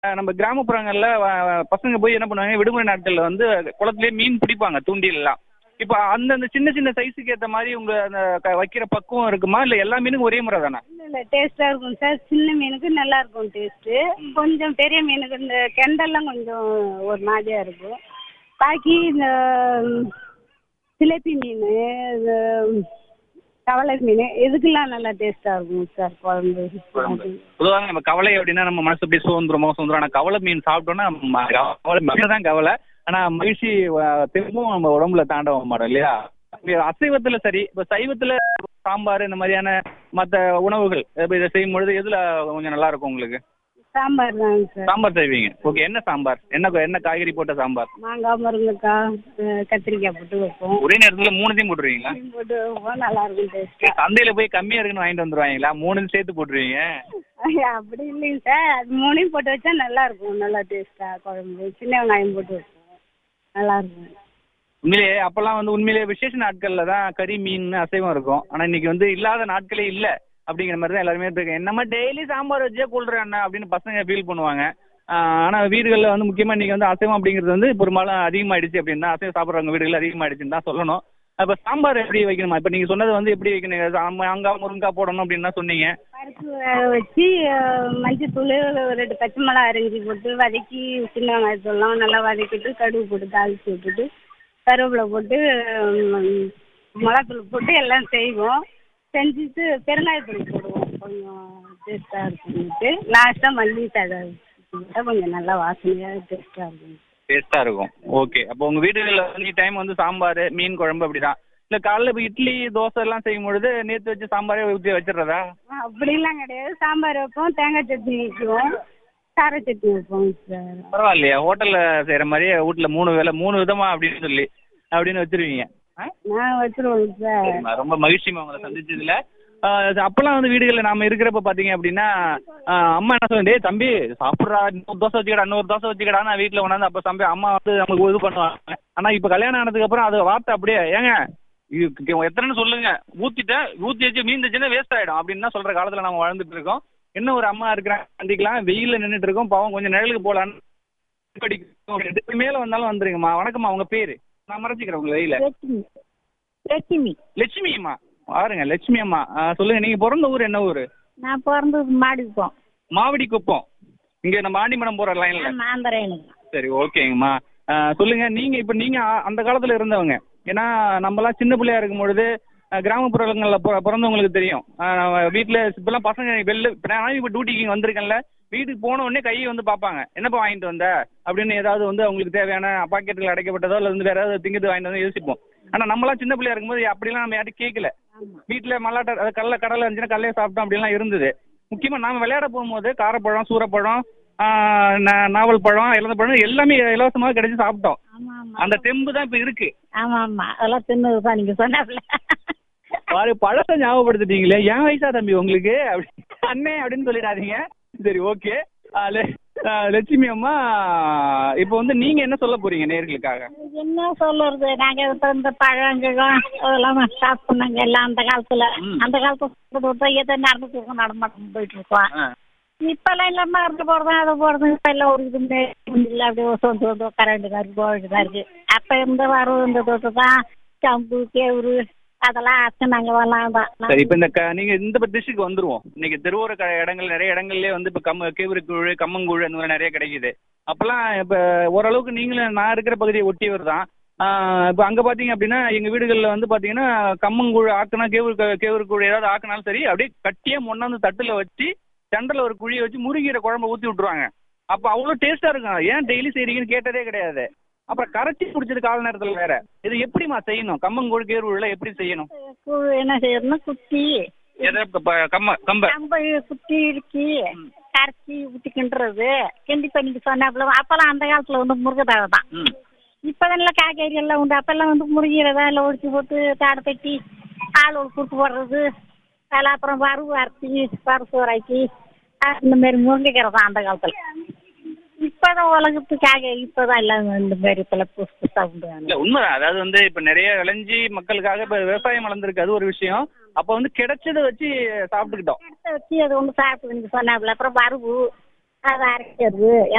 அஹ் நம்ம கிராமப்புறங்கள்ல வ- வ- பசங்க போய் என்ன பண்ணுவாங்க விடுமுறை நாட்கள்ல வந்து குளத்துலயே மீன் பிடிப்பாங்க தூண்டில் எல்லாம் இப்போ அந்தந்த சின்ன சின்ன சைஸுக்கு ஏத்த மாதிரி உங்க அந்த க- வைக்கிற பக்குவம் இருக்குமா இல்ல எல்லா மீனுக்கும் ஒரே முறை தானே இல்லை இல்லை டேஸ்ட்டாக இருக்கும் சார் சின்ன மீனுக்கு நல்லா இருக்கும் டேஸ்ட்டு கொஞ்சம் பெரிய மீனுக்கு இந்த கெண்டெல்லாம் கொஞ்சம் ஒரு மாதிரியாக இருக்கும் பாக்கி இந்த ம், சிலேபி மீன் இது கவலை மீன் இதுக்கெல்லாம் நல்லா டேஸ்ட்டாக இருக்கும் சார் குழம்பு பொதுவாக நம்ம கவலை அப்படின்னா நம்ம மனசு அப்படியே சோர்ந்துரும் சோந்துரும் ஆனா கவலை மீன் சாப்பிட்டோம்னா ம- கவலை மீன் தான் கவலை ஆனா மகிழ்ச்சி அஹ், திரும்பவும் நம்ம உடம்புல தாண்டவ மாட்டோம் இல்லையா இப்ப அசைவத்துல சரி இப்ப சைவத்துல சாம்பார் இந்த மாதிரியான மத்த உணவுகள் இப்ப இதை செய்யும் பொழுது எதுல கொஞ்சம் நல்லா இருக்கும் உங்களுக்கு சாம்பார் தாங்க சார் சாம்பார் செய்வீங்க ஓகே என்ன சாம்பார் என்ன என்ன காய்கறி போட்ட சாம்பார் மாங்காய் முருங்கைக்காய் அஹ், கத்திரிக்காய் போட்டு வைப்போம் ஒரே நேரத்துல மூணுத்தையும் போட்டுருவீங்களா மீன் போட்டு வைப்போம் நல்லா இருக்கும் டேஸ்ட்டாக சந்தையில போய் கம்மியா இருக்குன்னு வாங்கிட்டு வந்துருவாங்களா மூணுன்னு சேர்த்து போட்டுருவீங்க அப்படி இல்லைங்க சார் அது மூணையும் போட்டு வச்சா நல்லா இருக்கும் நல்லா டேஸ்ட்டாக குழம்பு சின்ன வெங்காயம் போட்டு வைப்போம் நல்லா இருக்கும் உண்மையிலேயே அப்பெல்லாம் வந்து உண்மையிலேயே விசேஷ நாட்கள்ல தான் கறி மீன் அசைவம் இருக்கும் ஆனா இன்னைக்கு வந்து இல்லாத நாட்களே இல்ல அப்படிங்கிற மாதிரி தான் எல்லாருமே இருக்கு என்னமா டெய்லி சாம்பார் வச்சே கொள்றேன் அண்ணா அப்படின்னு பசங்க ஃபீல் பண்ணுவாங்க ஆஹ் ஆனா வீடுகளில் வந்து முக்கியமா இன்னைக்கு வந்து அசைவம் அப்படிங்கிறது வந்து பெரும்பாலும் அதிகமாயிடுச்சு அப்படின்னா அசைவம் சாப்பிட்றவங்க வீடுகள் அதிகமாயிடுச்சுன்னு தான் சொல்லணும் அப்ப சாம்பார் எப்படி வைக்கணுமா இப்ப நீங்க சொன்னது வந்து எப்படி வைக்கணும் சாம்- மாங்காய் முருங்காய் போடணும் அப்படின்னு தான் சொன்னீங்க பருப்பு வேக வச்சு அஹ், மஞ்சத்தூள் ரெண்டு பச்சை மிளகா அரைஞ்சி போட்டு வதக்கி சின்ன வெங்காயத்தூள்லாம் நல்லா வதக்கிட்டு கடுகு போட்டு தாளிச்சு விட்டுட்டு கருவேப்பிலை போட்டு ம், மிளகாத்தூள் போட்டு எல்லாம் செய்வோம் செஞ்சுட்டு பெருங்காயத்தூள் போடுவோம் கொஞ்சம் டேஸ்ட்டாக இருக்கும்ட்டு லாஸ்ட்டாக மல்லி தழை போட்டால் கொஞ்சம் நல்லா வாசனையாக டேஸ்ட்டாக இருக்கும் டேஸ்டா இருக்கும் ஓகே அப்போ உங்க வீடுகளில் வந்து டைம் வந்து சாம்பார் மீன் குழம்பு அப்படிதான் இல்ல காலைல இப்போ இட்லி தோசை எல்லாம் செய்யும் பொழுது நேத்து வச்சு சாம்பாரே ஊற்றி வச்சிடுறதா ஆ, அப்படிலாம் கிடையாது சாம்பார் வைப்போம் தேங்காய் சட்னி வைக்குவோம் கார சட்னி வைப்போம் சார் பரவாயில்லையா ஹோட்டல்ல செய்யற மாதிரியே வீட்ல மூணு வேளை மூணு விதமா அப்படின்னு சொல்லி அப்படின்னு வச்சிருவீங்க ஆ? நான் வச்சுருவோம் சார் சரிம்மா, ரொம்ப மகிழ்ச்சிமா உங்களை சந்திச்சதுல ஆஹ் அது அப்பெல்லாம் வந்து வீடுகளில் நாம இருக்கிறப்ப பாத்தீங்க அப்படின்னா ஆஹ் அம்மா என்ன சொல்லுங்க டேய் தம்பி சாப்பிட்றா இன்னொரு தோசை வச்சுக்கடா இன்னொரு தோசை வச்சுக்கடா நான் வீட்டில் கொண்டாந்து அப்போ தம்பி அம்மா வந்து நமக்கு இது பண்ணுவாங்க ஆனா இப்போ கல்யாணம் ஆனதுக்கு அப்புறம் அது வார்த்தை அப்படியே ஏங்க இது எத்தனைன்னு சொல்லுங்க ஊத்திட்டேன் ஊத்தி வச்சு மீந்துச்சுன்னா வேஸ்ட் ஆயிடும் அப்படின்னு தான் சொல்ற காலத்துல நம்ம வாழ்ந்துட்டு இருக்கோம் என்ன ஒரு அம்மா இருக்கிறாங்க சந்திக்கலாம் வெயில்ல நின்றுட்டு இருக்கோம் பாவம் கொஞ்சம் நிழலுக்கு போலான்னு படிக்கும் ரெண்டு மேல வந்தாலும் வந்துருங்கம்மா வணக்கம்மா உங்க பேரு நான் மறைச்சிக்கிறேன் உங்க வெயில லட்சுமி லட்சுமி லட்சுமி அம்மா பாருங்க லட்சுமி அம்மா ஆ, சொல்லுங்க நீங்க பிறந்த ஊர் என்ன ஊர் நான் பிறந்தது மாடிப்போம் மாவடி குப்பம் இங்க நம்ம ஆண்டிமடம் போற லைன்ல மாந்தரையனுங்க சரி ஓகேங்கம்மா ஆ, சொல்லுங்க நீங்க இப்ப நீங்க ஆ- அந்த காலத்துல இருந்தவங்க ஏன்னா நம்மலாம் சின்ன பிள்ளையா இருக்கும் பொழுது ஆ, கிராமப்புறங்கள்ல பிற- பிறந்தவங்களுக்கு தெரியும் ஆ, நம்ம வீட்டுல இப்பெல்லாம் பசங்க வெளில இப்ப நான் இப்ப டியூட்டிக்கு இங்க வந்திருக்கேன்ல வீட்டுக்கு போன உடனே கையை வந்து பார்ப்பாங்க என்னப்பா வாங்கிட்டு வந்த அப்படின்னு ஏதாவது வந்து அவங்களுக்கு தேவையான பாக்கெட்டுகள் அடைக்கப்பட்டதோ இல்லை வந்து வேற ஏதாவது திங்கிறது வாங்கிட்டு வந்து யோசிப்போம் ஆனா நம்மலாம் சின்ன பிள்ளையா இருக்கும்போது அப்படிலாம் நம்ம யார்ட்டும் கேட்கல வீட்டுல மல்லாட்ட அதாவது கடல கடலை இருந்துச்சுன்னா கடலையை சாப்பிட்டோம் அப்படிலாம் இருந்தது முக்கியமா நாம விளையாட போகும்போது காரப்பழம் சூரப்பழம் ஆஹ் நா- நாவல் பழம் இலந்த பழம் எல்லாமே இலவசமாக கிடைச்சு சாப்பிட்டோம் ஆமா ஆமா அந்த தெம்பு தான் இப்ப இருக்கு ஆமா ஆமா அதெல்லாம் தின்னது தான் நீங்க சொன்னாப்ல பாரு பழத்தை ஞாபகப்படுத்திட்டீங்களே என் வயசா தம்பி உங்களுக்கு அப்படி அண்ணே அப்படின்னு சொல்லிடாதீங்க சரி ஓகே லட்சுமி அம்மா இப்போ வந்து நீங்க என்ன சொல்ல போறீங்க நேர்களுக்காக என்ன சொல்லுறது நாங்க இப்ப இந்த பழங்களும் அதெல்லாம் சாப்பிடுனாங்க எல்லாம் அந்த காலத்துல ம். அந்த காலத்துல விட்டா எதை நடந்துட்டு இருக்கோம் நடமாட்டம் போயிட்டு இருக்கோம் ஆ, இப்பெல்லாம் இல்ல மருந்து போடுறோம் அதை போடுறோம் இப்ப எல்லாம் ஒரு இது இல்லை அப்படியே சொந்த சொந்த உட்கார வேண்டியதா இருக்கு போக வேண்டியதா இருக்கு அப்ப இருந்த வரவு இந்த தொட்டு தான் கம்பு கேவுரு அதெல்லாம் அத்தை நாங்க வரலாம் தான் சரி இப்போ இந்த க நீங்க இந்த டிஷ்ஷுக்கு வந்துருவோம் இன்னைக்கு தெருவோர க இடங்கள் நிறைய இடங்கள்லயே வந்து இப்போ கம் கேவுரு கூழ் கம்மங்கூழ் அந்த மாதிரி நிறைய கிடைக்குது அப்பெல்லாம் இப்போ ஓரளவுக்கு நீங்களும் நான் இருக்கிற பகுதியை ஒட்டியவர் தான் இப்போ அங்கே பார்த்தீங்க அப்படின்னா எங்கள் வீடுகளில் வந்து பார்த்தீங்கன்னா கம்மங்கூழ் ஆக்குனா கேவுரு க- கேவுரு கூழ் ஏதாவது ஆக்குனாலும் சரி அப்படியே கட்டியாக முன்னாந்து தட்டில் வச்சு செண்டலில் ஒரு குழியை வச்சு முருங்கீரை குழம்பு ஊற்றி விட்ருவாங்க அப்போ அவ்வளோ டேஸ்ட்டாக இருக்கும் ஏன் டெய்லி செய்றீங்கன்னு கேட்டதே கிடையாது அப்புறம் கரைச்சி குடிச்சது கால நேரத்தில் வேற இது எப்படிம்மா செய்யணும் கம்மங்கூழ் கேவுருல எப்படி செய்யணும் கூழ் என்ன செய்யறதுன்னா குத்தி எதை இப்ப ப- கம்ம கம்ப கம்பை குத்தி இறுக்கி கரைச்சி ஊற்றி கிண்டுறது கிண்டி இப்போ நீங்கள் சொன்னாப்புல அப்போல்லாம் அந்த காலத்தில் வந்து முருகதாவை தான் ம் இப்போதான் காய்கறி எல்லாம் உண்டு அப்போல்லாம் வந்து முருங்கீரை தான் எல்லாம் ஒடிச்சு போட்டு தாடை தட்டி ஆள் ஒரு குறுக்கு போடுறது அதில் அப்புறம் வறுவு அரைச்சி பருப்பு அரைச்சி இந்த மாதிரி முருங்கைக்கீரை தான் அந்த காலத்தில் இப்போதான் உலகத்து காய்கறி இப்போதான் எல்லாம் இந்த மாதிரி இப்போல்லாம் புதுசு புதுசாக உண்டு இல்ல உண்மைதான் அதாவது வந்து இப்ப நிறைய விளைஞ்சி மக்களுக்காக இப்ப விவசாயம் வளர்ந்துருக்கு அது ஒரு விஷயம் அப்ப வந்து கிடைச்சதை வச்சு சாப்பிட்டுக்கிட்டோம் எடுத்து வச்சு அது ஒன்று சாப்பிட்டு நீங்கள் சொன்னாப்புல அப்புறம் வறுவு அதை அரைக்கிறது